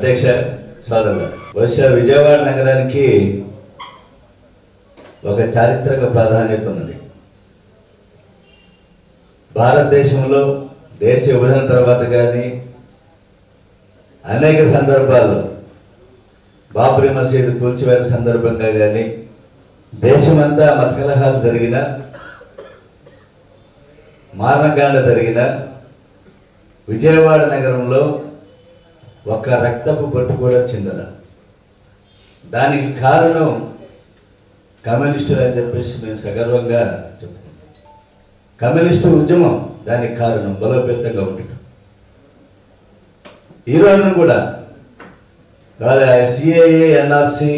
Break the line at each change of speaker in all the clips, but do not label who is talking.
అధ్యక్ష సోదరులు బహుశా విజయవాడ నగరానికి ఒక చారిత్రక ప్రాధాన్యత ఉన్నది భారతదేశంలో దేశ విభజన తర్వాత కానీ అనేక సందర్భాల్లో బాబ్రీ మసీదు కూల్చివేత సందర్భంగా కానీ దేశమంతా మత కలహాలు జరిగిన మారణకాండ జరిగిన విజయవాడ నగరంలో ఒక రక్తపు బొట్టు కూడా చిందల దానికి కారణం కమ్యూనిస్టులు అని చెప్పేసి మేము సగర్వంగా చెప్తున్నాం కమ్యూనిస్టు ఉద్యమం దానికి కారణం బలోపేతంగా ఉండటం ఈ రోజున కూడా సిఏఏ ఎన్ఆర్సి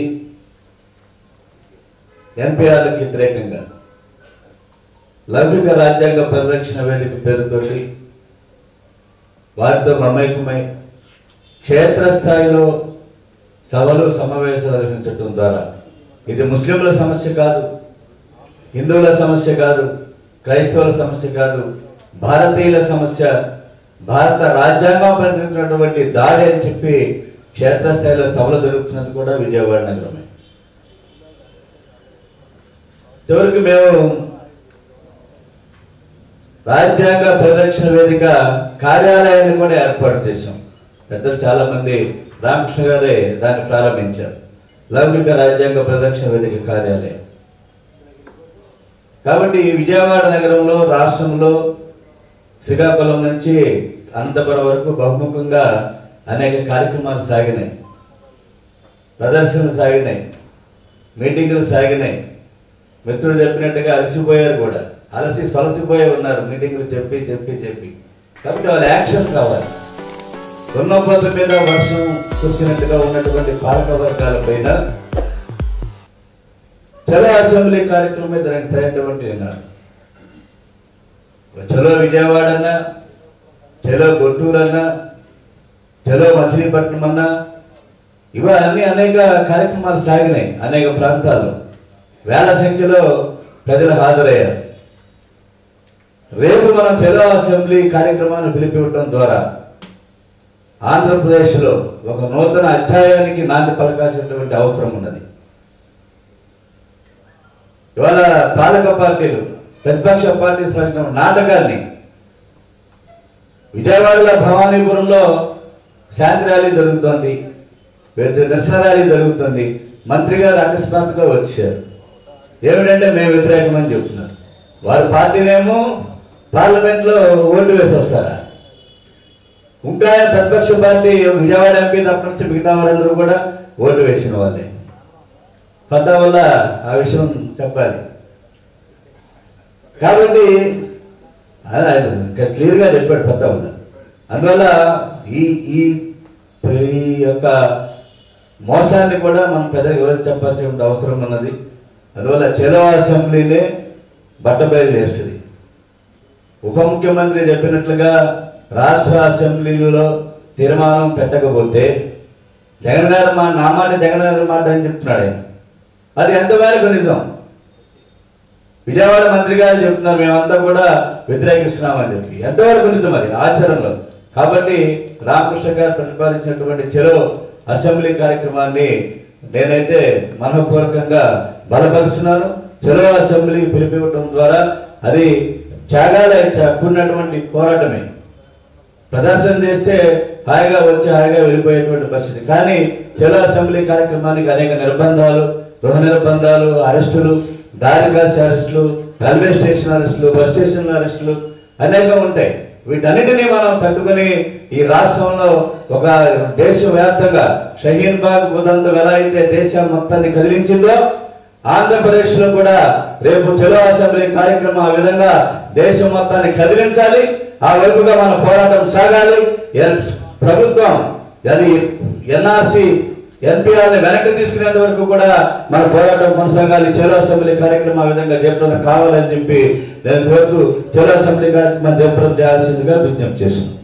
ఎన్పిఆర్లకు వ్యతిరేకంగా లౌకిక రాజ్యాంగ పరిరక్షణ వేదిక పేరుతోటి వారితో మమైకమై క్షేత్రస్థాయిలో సభలు సమావేశాలు నిర్వహించడం ద్వారా ఇది ముస్లింల సమస్య కాదు హిందువుల సమస్య కాదు క్రైస్తవుల సమస్య కాదు భారతీయుల సమస్య భారత రాజ్యాంగం పనిచేస్తున్నటువంటి దాడి అని చెప్పి క్షేత్రస్థాయిలో సభలు జరుగుతున్నది కూడా విజయవాడ నగరమే చివరికి మేము రాజ్యాంగ పరిరక్షణ వేదిక కార్యాలయాన్ని కూడా ఏర్పాటు చేశాం పెద్దలు చాలా మంది రామకృష్ణ గారే దాన్ని ప్రారంభించారు లౌకిక రాజ్యాంగ పరిరక్షణ వేదిక కార్యాలయం కాబట్టి ఈ విజయవాడ నగరంలో రాష్ట్రంలో శ్రీకాకుళం నుంచి అనంతపురం వరకు బహుముఖంగా అనేక కార్యక్రమాలు సాగినాయి ప్రదర్శనలు సాగినాయి మీటింగులు సాగినాయి మిత్రుడు చెప్పినట్టుగా అలసిపోయారు కూడా అలసి సొలసిపోయి ఉన్నారు మీటింగులు చెప్పి చెప్పి చెప్పి కాబట్టి వాళ్ళ యాక్షన్ కావాలి దున్నపోత మీద వర్షం కురిసినట్టుగా ఉన్నటువంటి పాలక వర్గాల పైన చలో అసెంబ్లీ కార్యక్రమం మీద దానికి తగినటువంటి విన్నారు చలో విజయవాడ అన్నా చలో గుంటూరు అన్నా చలో మచిలీపట్నం అన్నా ఇవన్నీ అనేక కార్యక్రమాలు సాగినాయి అనేక ప్రాంతాల్లో వేల సంఖ్యలో ప్రజలు హాజరయ్యారు రేపు మనం చలో అసెంబ్లీ కార్యక్రమాన్ని పిలిపివ్వడం ద్వారా ఆంధ్రప్రదేశ్లో ఒక నూతన అధ్యాయానికి నాంది పలకాల్సినటువంటి అవసరం ఉన్నది ఇవాళ పాలక పార్టీలు ప్రతిపక్ష పార్టీ సాగిన నాటకాన్ని విజయవాడలో భవానీపురంలో శాంతి ర్యాలీ జరుగుతోంది పెద్ద నిరసన ర్యాలీ జరుగుతుంది మంత్రి గారు అకస్మాత్తుగా వచ్చారు ఏమిటంటే మేము వ్యతిరేకమని చెప్తున్నారు వారి పార్టీనేమో పార్లమెంట్లో ఓటు వేసి వస్తారా ఇంకా ప్రతిపక్ష పార్టీ విజయవాడ ఎంపీ తప్ప నుంచి మిగతా వారందరూ కూడా ఓటు వేసిన వాళ్ళే పద్దా వల్ల ఆ విషయం చెప్పాలి కాబట్టి క్లియర్గా చెప్పాడు పద్దా వల్ల అందువల్ల ఈ ఈ ఈ యొక్క మోసాన్ని కూడా మనం పెద్ద వివరించి చెప్పాల్సిన అవసరం ఉన్నది అందువల్ల చెలో అసెంబ్లీనే బట్టబయలు చేస్తుంది ఉప ముఖ్యమంత్రి చెప్పినట్లుగా రాష్ట్ర అసెంబ్లీలో తీర్మానం పెట్టకపోతే జగన్ గారు మా నా మాట జగన్ గారి మాట అని చెప్తున్నాడు ఆయన అది ఎంతమేరకు నిజం విజయవాడ మంత్రి గారు చెప్తున్నారు మేమంతా కూడా వ్యతిరేకిస్తున్నామని చెప్పి ఎంతవరకు నిజం అది ఆచరణలో కాబట్టి రామకృష్ణ గారు ప్రతిపాదించినటువంటి చెలో అసెంబ్లీ కార్యక్రమాన్ని నేనైతే మనపూర్వకంగా బలపరుస్తున్నాను చెలో అసెంబ్లీ పిలిపివ్వటం ద్వారా అది త్యాగాల కూడినటువంటి పోరాటమే ప్రదర్శన చేస్తే హాయిగా వచ్చి హాయిగా వెళ్ళిపోయేటువంటి పరిస్థితి కానీ చెలో అసెంబ్లీ కార్యక్రమానికి అనేక నిర్బంధాలు గృహ నిర్బంధాలు అరెస్టులు దారి కాసి అరెస్టులు రైల్వే స్టేషన్ అరెస్టులు బస్ స్టేషన్ అరెస్టులు అనేకం ఉంటాయి వీటన్నిటినీ మనం తట్టుకొని ఈ రాష్ట్రంలో ఒక దేశవ్యాప్తంగా షహీన్ బాగ్ ఉదంతం ఎలా అయితే దేశం మొత్తాన్ని కదిలించిందో ఆంధ్రప్రదేశ్ లో కూడా రేపు చెలో అసెంబ్లీ కార్యక్రమం ఆ విధంగా దేశం మొత్తాన్ని కదిలించాలి ఆ వైపుగా మన పోరాటం సాగాలి ఎన్- ప్రభుత్వం అది ఎన్ఆర్సి ఎన్పిఆర్ వెనక్కి తీసుకునేంత వరకు కూడా మన పోరాటం కొనసాగాలి చెలో అసెంబ్లీ కార్యక్రమం ఆ విధంగా జయప్రదం కావాలని చెప్పి నేను కోరుతూ చెలో అసెంబ్లీ కార్యక్రమం జయప్రదం చేయాల్సిందిగా విజ్ఞప్తి చేస్తున్నాను